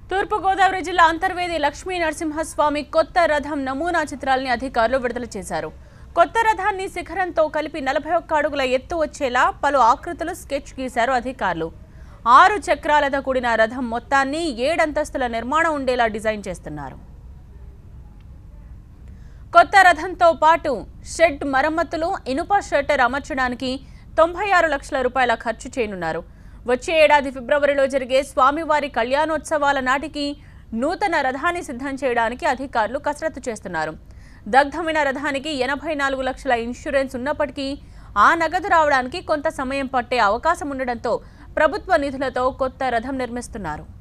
తూర్పుగోదావరి జిల్లా అంతర్వేది లక్ష్మీ నరసింహస్వామి కొత్త రథం నమూనా చిత్రాల్ని అధికారులు విడుదల చేశారు కొత్త రథాన్ని శిఖరంతో కలిపి నలభై ఒక్క అడుగుల ఎత్తు వచ్చేలా పలు ఆకృతులు స్కెచ్ గీశారు అధికారులు ఆరు చక్రాలతో కూడిన రథం మొత్తాన్ని ఏడంతస్తుల నిర్మాణం ఉండేలా డిజైన్ చేస్తున్నారు కొత్త రథంతో పాటు షెడ్ మరమ్మతులు ఇనుప షట్టర్ అమర్చడానికి తొంభై ఆరు లక్షల రూపాయల ఖర్చు చేయనున్నారు వచ్చే ఏడాది ఫిబ్రవరిలో జరిగే స్వామివారి కళ్యాణోత్సవాల నాటికి నూతన రథాన్ని సిద్ధం చేయడానికి అధికారులు కసరత్తు చేస్తున్నారు దగ్ధమైన రథానికి ఎనభై నాలుగు లక్షల ఇన్సూరెన్స్ ఉన్నప్పటికీ ఆ నగదు రావడానికి కొంత సమయం పట్టే అవకాశం ఉండడంతో ప్రభుత్వ నిధులతో కొత్త రథం నిర్మిస్తున్నారు